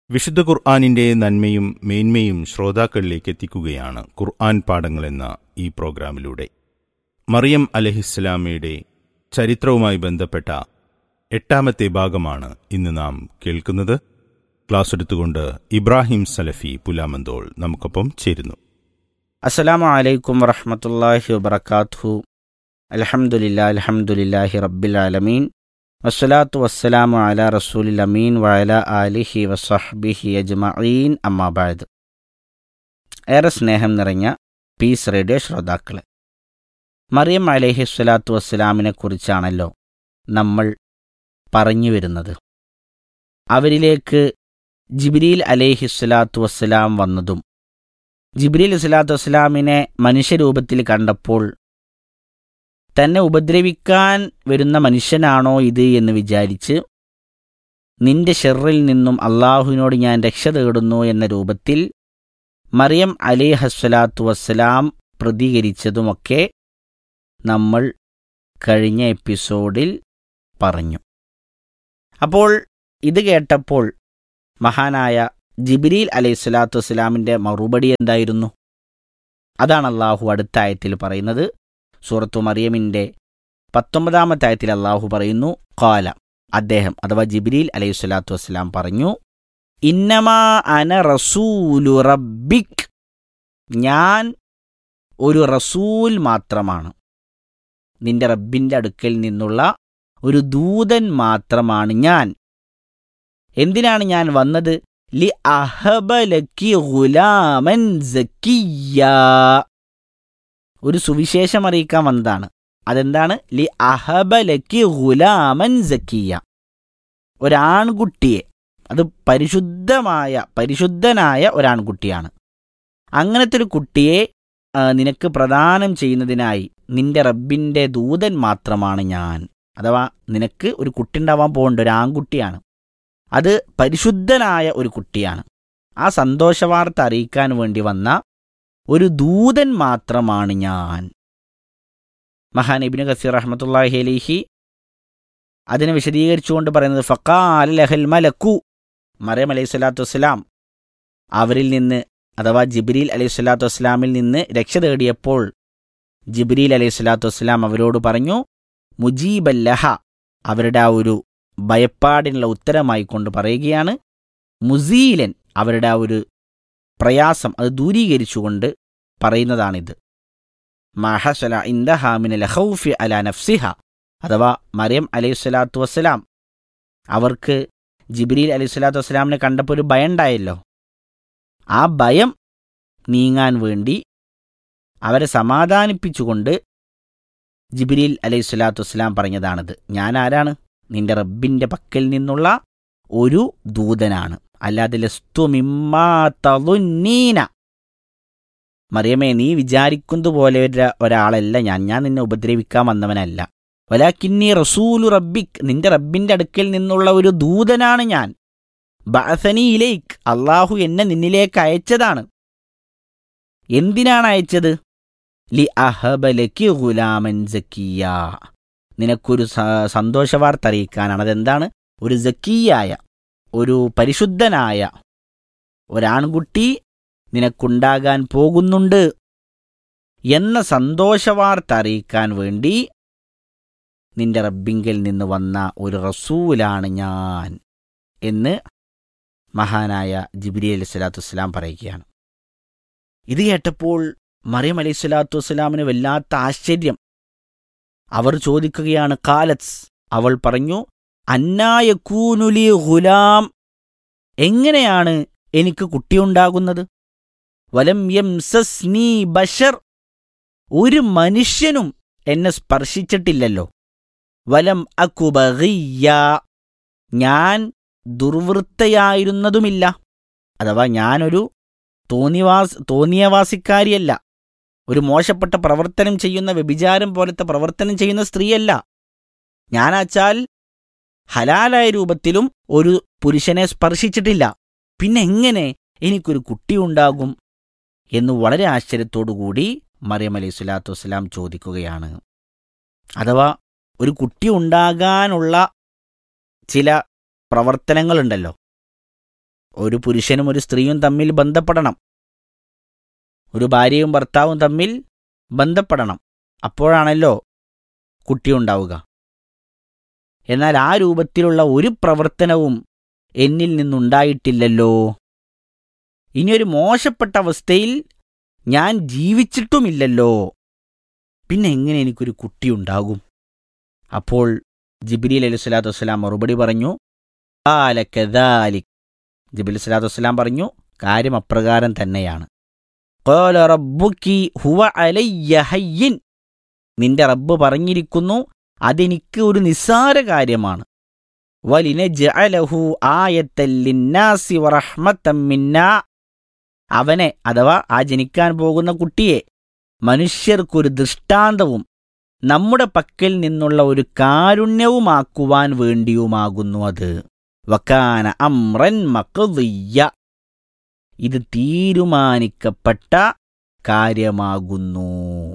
വിശുദ്ധ ഖുർആാനിന്റെ നന്മയും മേന്മയും ശ്രോതാക്കളിലേക്ക് എത്തിക്കുകയാണ് ഖുർആൻ പാഠങ്ങളെന്ന ഈ പ്രോഗ്രാമിലൂടെ മറിയം അലഹിസ്ലാമയുടെ ചരിത്രവുമായി ബന്ധപ്പെട്ട എട്ടാമത്തെ ഭാഗമാണ് ഇന്ന് നാം കേൾക്കുന്നത് ക്ലാസ് എടുത്തുകൊണ്ട് ഇബ്രാഹിം സലഫി പുലാമന്തോൾ നമുക്കൊപ്പം ചേരുന്നു അസ്സലാമു അലൈക്കും വറഹമത്തല്ലാഹി വബർക്കാത്തു അലഹമുല്ല അലഹമുല്ലാഹി റബ്ബിൽ ആലമീൻ വസ്സലാത്തു വസ്സലാമു അല റസൂലിൽ അമീൻ വഅല ആലിഹി വസഹ്ബിഹി അജ്മഈൻ അമ്മാബാദ് ഏറെ സ്നേഹം നിറഞ്ഞ പീസ് റേഡിയോ ശ്രോതാക്കളെ മറിയം അലൈഹി സ്വലാത്തു വസ്സലാമിനെ കുറിച്ചാണല്ലോ നമ്മൾ പറഞ്ഞു വരുന്നത് അവരിലേക്ക് ജിബ്രീൽ അലൈഹി സ്വലാത്തു വസ്സലാം വന്നതും ജിബ്രീൽ സ്വലാത്തു വസ്സലാമിനെ മനുഷ്യരൂപത്തിൽ കണ്ടപ്പോൾ തന്നെ ഉപദ്രവിക്കാൻ വരുന്ന മനുഷ്യനാണോ ഇത് എന്ന് വിചാരിച്ച് നിന്റെ ഷെറിൽ നിന്നും അള്ളാഹുവിനോട് ഞാൻ രക്ഷ തേടുന്നു എന്ന രൂപത്തിൽ മറിയം അലി ഹസ്വലാത്തു വസ്സലാം പ്രതികരിച്ചതുമൊക്കെ നമ്മൾ കഴിഞ്ഞ എപ്പിസോഡിൽ പറഞ്ഞു അപ്പോൾ ഇത് കേട്ടപ്പോൾ മഹാനായ ജിബ്രീൽ അലൈഹി സ്വലാത്തു വസ്സലാമിൻ്റെ മറുപടി എന്തായിരുന്നു അതാണ് അള്ളാഹു അടുത്ത ആയത്തിൽ പറയുന്നത് സൂറത്തു മറിയമിൻ്റെ പത്തൊമ്പതാമത്തെ ആയത്തിൽ അള്ളാഹു പറയുന്നു കാല അദ്ദേഹം അഥവാ ജിബ്രീൽ അലൈഹി സ്വലാത്തു വസ്സലാം പറഞ്ഞു ഇന്നമാ അന റസൂലു റബ്ബിക് ഞാൻ ഒരു റസൂൽ മാത്രമാണ് നിന്റെ റബ്ബിൻ്റെ അടുക്കൽ നിന്നുള്ള ഒരു ദൂതൻ മാത്രമാണ് ഞാൻ എന്തിനാണ് ഞാൻ വന്നത് ലി അഹബലക്കി ഗുലാമൻ സക്കിയ ഒരു സുവിശേഷം അറിയിക്കാൻ വന്നതാണ് അതെന്താണ് ലി അഹബലക്കി ഗുലാമൻ സക്കിയ ഒരാൺകുട്ടിയെ അത് പരിശുദ്ധമായ പരിശുദ്ധനായ ഒരാൺകുട്ടിയാണ് അങ്ങനത്തെ ഒരു കുട്ടിയെ ആ, നിനക്ക് പ്രദാനം ചെയ്യുന്നതിനായി നിന്റെ റബ്ബിൻ്റെ ദൂതൻ മാത്രമാണ് ഞാൻ അഥവാ നിനക്ക് ഒരു കുട്ടി ഉണ്ടാവാൻ പോകേണ്ട ഒരു ആൺകുട്ടിയാണ് അത് പരിശുദ്ധനായ ഒരു കുട്ടിയാണ് ആ സന്തോഷവാർത്ത അറിയിക്കാൻ വേണ്ടി വന്ന ഒരു ദൂതൻ മാത്രമാണ് ഞാൻ മഹാൻ ഇബിന് കസീർ റഹ്മത്തുല്ലാഹി അലിഹി അതിനെ വിശദീകരിച്ചുകൊണ്ട് പറയുന്നത് ഫക്കാൽ ലഹൽ മലക്കു മറിയം അലൈഹി സ്വലാത്തു വസ്സലാം അവരിൽ നിന്ന് അഥവാ ജിബ്രീൽ അലൈഹി സ്വലാത്തു വസ്സലാമിൽ നിന്ന് രക്ഷ തേടിയപ്പോൾ ജിബ്രീൽ അലൈഹി സ്വലാത്തു വസ്സലാം അവരോട് പറഞ്ഞു മുജീബല്ലഹ അവരുടെ ആ ഒരു ഭയപ്പാടിനുള്ള ഉത്തരമായി കൊണ്ട് പറയുകയാണ് മുസീലൻ അവരുടെ ആ ഒരു പ്രയാസം അത് ദൂരീകരിച്ചുകൊണ്ട് പറയുന്നതാണിത് മഹസല ഇന്ദഹാമിന ലഹൌഫി അല നഫ്സിഹ അഥവാ മറിയം അലൈഹി സ്വലാത്തു വസ്സലാം അവർക്ക് ജിബ്രീൽ അലൈഹി സ്വലാത്തു വസ്സലാമിനെ കണ്ടപ്പോൾ ഒരു ഭയം ഉണ്ടായല്ലോ ആ ഭയം നീങ്ങാൻ വേണ്ടി അവരെ സമാധാനിപ്പിച്ചുകൊണ്ട് ജിബ്രീൽ അലൈഹി സ്വലാത്തു വസ്സലാം പറഞ്ഞതാണിത് ഞാൻ ആരാണ് നിന്റെ റബ്ബിന്റെ പക്കൽ നിന്നുള്ള ഒരു ദൂതനാണ് അല്ലാതെ ലസ്തു മിമ്മാ തളുന്നീന മറിയമേ നീ വിചാരിക്കുന്നത് പോലെ ഒരു ഒരാളല്ല ഞാൻ ഞാൻ നിന്നെ ഉപദ്രവിക്കാൻ വന്നവനല്ല വലാക്കിന്നി റസൂലു റബ്ബിക് നിന്റെ റബ്ബിന്റെ അടുക്കൽ നിന്നുള്ള ഒരു ദൂതനാണ് ഞാൻ ബഅസനി ഇലൈക്ക് അള്ളാഹു എന്നെ നിന്നിലേക്ക് അയച്ചതാണ് എന്തിനാണ് അയച്ചത് ലി അഹബലക്ക് ഗുലാമൻ സക്കിയ നിനക്കൊരു സ- സന്തോഷവാർത്ത അറിയിക്കാനാണ് അതെന്താണ് ഒരു സക്കിയായ ഒരു പരിശുദ്ധനായ ഒരാൺകുട്ടി നിനക്കുണ്ടാകാൻ പോകുന്നുണ്ട് എന്ന സന്തോഷവാർത്ത അറിയിക്കാൻ വേണ്ടി നിന്റെ റബ്ബിങ്കിൽ നിന്ന് വന്ന ഒരു റസൂലാണ് ഞാൻ എന്ന് മഹാനായ ജിബ്രി അലൈഹി സ്വലാത്തു വസ്സലാം പറയുകയാണ് ഇത് കേട്ടപ്പോൾ മറിയം അലൈഹി സ്വലാത്തു വസ്സലാമിന് വല്ലാത്ത ആശ്ചര്യം അവർ ചോദിക്കുകയാണ് കാലത്ത് അവൾ പറഞ്ഞു അന്നായക്കൂനുലി ഗുലാം എങ്ങനെയാണ് എനിക്ക് കുട്ടിയുണ്ടാകുന്നത് വലം യംസസ്നീ ബഷർ ഒരു മനുഷ്യനും എന്നെ സ്പർശിച്ചിട്ടില്ലല്ലോ വലം അക്കുബിയ ഞാൻ ദുർവൃത്തയായിരുന്നതുമില്ല അഥവാ ഞാനൊരു തോന്നിവാസ് തോന്നിയവാസിക്കാരിയല്ല ഒരു മോശപ്പെട്ട പ്രവർത്തനം ചെയ്യുന്ന വ്യഭിചാരം പോലത്തെ പ്രവർത്തനം ചെയ്യുന്ന സ്ത്രീയല്ല ഞാനാച്ചാൽ ഹലാലായ രൂപത്തിലും ഒരു പുരുഷനെ സ്പർശിച്ചിട്ടില്ല പിന്നെ എങ്ങനെ എനിക്കൊരു കുട്ടിയുണ്ടാകും എന്ന് വളരെ ആശ്ചര്യത്തോടുകൂടി മറിയം അലൈഹി സ്വലാത്തു വസ്സലാം ചോദിക്കുകയാണ് അഥവാ ഒരു കുട്ടി ഉണ്ടാകാനുള്ള ചില പ്രവർത്തനങ്ങളുണ്ടല്ലോ ഒരു പുരുഷനും ഒരു സ്ത്രീയും തമ്മിൽ ബന്ധപ്പെടണം ഒരു ഭാര്യയും ഭർത്താവും തമ്മിൽ ബന്ധപ്പെടണം അപ്പോഴാണല്ലോ കുട്ടിയുണ്ടാവുക എന്നാൽ ആ രൂപത്തിലുള്ള ഒരു പ്രവർത്തനവും എന്നിൽ നിന്നുണ്ടായിട്ടില്ലല്ലോ ഇനിയൊരു മോശപ്പെട്ട അവസ്ഥയിൽ ഞാൻ ജീവിച്ചിട്ടുമില്ലല്ലോ പിന്നെ എങ്ങനെ എനിക്കൊരു കുട്ടിയുണ്ടാകും അപ്പോൾ ജിബ്രീൽ അലൈഹി സ്വലാത്തു വസ്സലാം മറുപടി പറഞ്ഞു ജിബിൽ സ്വലാത്തു വസ്സലാം പറഞ്ഞു കാര്യം അപ്രകാരം തന്നെയാണ് ഖാല റബ്ബുക്കി ഹുവ അലയ്യ ഹയ്യിൻ നിന്റെ റബ്ബ് പറഞ്ഞിരിക്കുന്നു അതെനിക്ക് ഒരു നിസ്സാര കാര്യമാണ് വലിനജ്അലഹു ആയത്തൻ ലിന്നാസി വറഹ്മത്തൻ മിന്നാ അവനെ അഥവാ ആ ജനിക്കാൻ പോകുന്ന കുട്ടിയെ മനുഷ്യർക്കൊരു ദൃഷ്ടാന്തവും നമ്മുടെ പക്കൽ നിന്നുള്ള ഒരു കാരുണ്യവുമാക്കുവാൻ വേണ്ടിയുമാകുന്നു അത് വക്കാന അമ്രൻ മക്തിയ്യ ഇത് തീരുമാനിക്കപ്പെട്ട കാര്യമാകുന്നു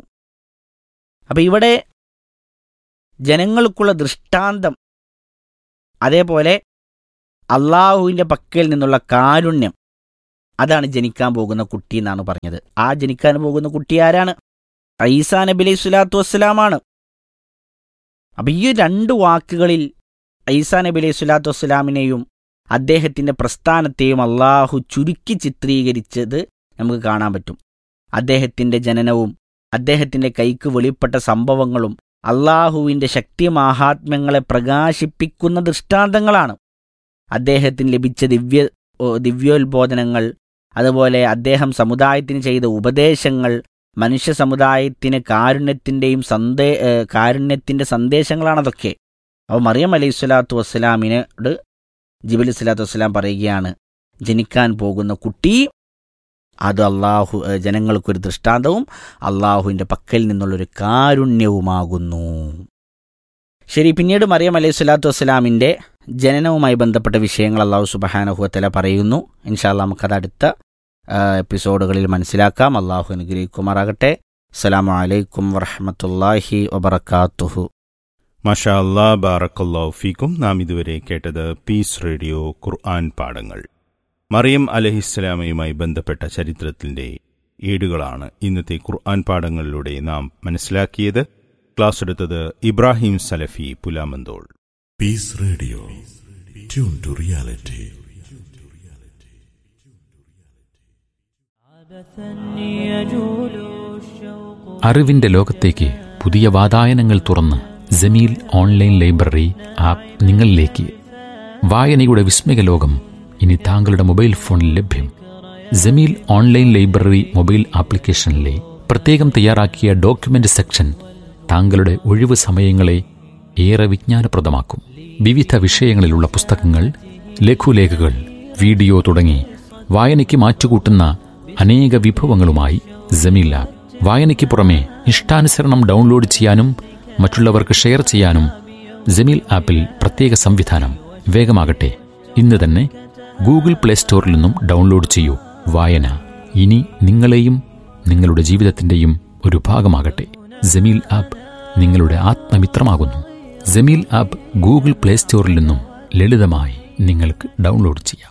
അപ്പൊ ഇവിടെ ജനങ്ങൾക്കുള്ള ദൃഷ്ടാന്തം അതേപോലെ അള്ളാഹുവിൻ്റെ പക്കൽ നിന്നുള്ള കാരുണ്യം അതാണ് ജനിക്കാൻ പോകുന്ന കുട്ടി എന്നാണ് പറഞ്ഞത് ആ ജനിക്കാൻ പോകുന്ന കുട്ടി ആരാണ് ഐസാ നബി അലൈഹി സ്വലാത്തു വസ്സലാമാണ് അപ്പൊ ഈ രണ്ട് വാക്കുകളിൽ ഐസാ നബി അലൈഹി സ്വലാത്തു വസ്സലാമിനെയും അദ്ദേഹത്തിന്റെ പ്രസ്ഥാനത്തെയും അള്ളാഹു ചുരുക്കി ചിത്രീകരിച്ചത് നമുക്ക് കാണാൻ പറ്റും അദ്ദേഹത്തിന്റെ ജനനവും അദ്ദേഹത്തിന്റെ കൈക്ക് വെളിപ്പെട്ട സംഭവങ്ങളും അള്ളാഹുവിന്റെ ശക്തി മാഹാത്മ്യങ്ങളെ പ്രകാശിപ്പിക്കുന്ന ദൃഷ്ടാന്തങ്ങളാണ് അദ്ദേഹത്തിന് ലഭിച്ച ദിവ്യ ദിവ്യോത്ബോധനങ്ങൾ അതുപോലെ അദ്ദേഹം സമുദായത്തിന് ചെയ്ത ഉപദേശങ്ങൾ മനുഷ്യ സമുദായത്തിന് കാരുണ്യത്തിൻ്റെയും സന്ദേ കാരുണ്യത്തിൻ്റെ സന്ദേശങ്ങളാണതൊക്കെ അപ്പോൾ മറിയം അലൈഹി സ്വലാത്തു വസ്സലാമിനോട് ജിബലി സ്വലാത്തു വസ്സലാം പറയുകയാണ് ജനിക്കാൻ പോകുന്ന കുട്ടി അത് അള്ളാഹു ജനങ്ങൾക്കൊരു ദൃഷ്ടാന്തവും അള്ളാഹുവിൻ്റെ പക്കൽ നിന്നുള്ളൊരു കാരുണ്യവുമാകുന്നു ശരി പിന്നീട് മറിയം അലൈഹി സ്വലാത്തു വസ്സലാമിൻ്റെ ജനനവുമായി ബന്ധപ്പെട്ട വിഷയങ്ങൾ അള്ളാഹു സുബഹാനഹുവത്തല പറയുന്നു ഇൻഷാല്ല നമുക്കത് അടുത്ത എപ്പിസോഡുകളിൽ മനസ്സിലാക്കാം അള്ളാഹു അനുഗ്രഹിക്കുമാറാകട്ടെ അസ്സലാമു അലൈക്കും വറഹമത്തല്ലാഹി വബർക്കാത്തുഹു മഷാ അല്ലാ ബാറക്കല്ലാ ഫീക്കും നാം ഇതുവരെ കേട്ടത് പീസ് റേഡിയോ ഖുർആൻ പാഠങ്ങൾ മറിയം അലഹിസ്സലാമയുമായി ബന്ധപ്പെട്ട ചരിത്രത്തിന്റെ ഏടുകളാണ് ഇന്നത്തെ ഖുർആൻ പാഠങ്ങളിലൂടെ നാം മനസ്സിലാക്കിയത് ക്ലാസ് എടുത്തത് Ibrahim Salafi Pulamanthole peace radio tune to reality അറിവിന്റെ ലോകത്തേക്ക് പുതിയ വാതായനങ്ങൾ തുറന്ന് ജമീൽ ഓൺലൈൻ ലൈബ്രറി ആപ്പ് നിങ്ങളിലേക്ക് വായനയുടെ വിസ്മയ ലോകം ഇനി താങ്കളുടെ മൊബൈൽ ഫോണിൽ ലഭ്യം ജമീൽ ഓൺലൈൻ ലൈബ്രറി മൊബൈൽ ആപ്ലിക്കേഷനിലെ പ്രത്യേകം തയ്യാറാക്കിയ ഡോക്യുമെന്റ് സെക്ഷൻ താങ്കളുടെ ഒഴിവ് സമയങ്ങളെ ഏറെ വിജ്ഞാനപ്രദമാക്കും വിവിധ വിഷയങ്ങളിലുള്ള പുസ്തകങ്ങൾ ലഘുലേഖകൾ വീഡിയോ തുടങ്ങി വായനയ്ക്ക് മാറ്റുകൂട്ടുന്ന അനേക വിഭവങ്ങളുമായി ജമീൽ ആപ്പ് വായനയ്ക്ക് പുറമെ ഇഷ്ടാനുസരണം ഡൗൺലോഡ് ചെയ്യാനും മറ്റുള്ളവർക്ക് ഷെയർ ചെയ്യാനും ജമീൽ ആപ്പിൽ പ്രത്യേക സംവിധാനം വേഗമാകട്ടെ ഇന്ന് തന്നെ ഗൂഗിൾ പ്ലേ സ്റ്റോറിൽ നിന്നും ഡൗൺലോഡ് ചെയ്യൂ വായന ഇനി നിങ്ങളെയും നിങ്ങളുടെ ജീവിതത്തിന്റെയും ഒരു ഭാഗമാകട്ടെ ജമീൽ ആപ്പ് നിങ്ങളുടെ ആത്മമിത്രമാകുന്നു ജമീൽ ആപ്പ് ഗൂഗിൾ പ്ലേ സ്റ്റോറിൽ നിന്നും ലളിതമായി നിങ്ങൾക്ക് ഡൗൺലോഡ് ചെയ്യാം